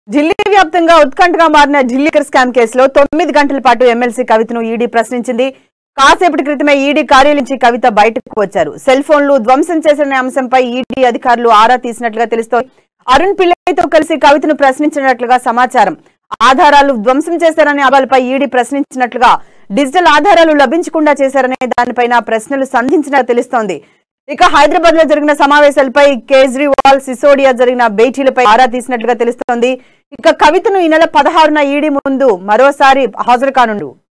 ఢిల్లీ వ్యాప్తంగా ఉత్కంఠగా మారిన ఢిల్లీ లిక్కర్ స్కామ్ కేసులో తొమ్మిది గంటల పాటు ఎమ్మెల్సీ కవితను ఈడీ ప్రశ్నించింది కాసేపటి క్రితమే ఈడీ కార్యాలయం నుంచి కవిత బయటకు వచ్చారు సెల్ ఫోన్లు ధ్వంసం చేసిన అంశంపై ఈడీ అధికారులు ఆరా తీసినట్లుగా తెలుస్తోంది అరుణ్ పిల్లయ్యతో కలిసి కవితను ప్రశ్నించినట్లుగా సమాచారం ఆధారాలు ధ్వంసం చేశారనే ఆధారాలపై ఈడీ ప్రశ్నించినట్లుగా డిజిటల్ ఆధారాలు లభించకుండా చేశారనే దానిపైన ప్రశ్నలు సంధించినట్టు తెలుస్తోంది ఇక హైదరాబాద్ లో జరిగిన సమావేశాలపై కేజ్రీవాల్ సిసోడియా జరిగిన భేటీలపై ఆరా తీసినట్లుగా తెలుస్తోంది ఇక కవితను ఈ నెల పదహారున ఈడీ ముందు మరోసారి హాజరు కానుండు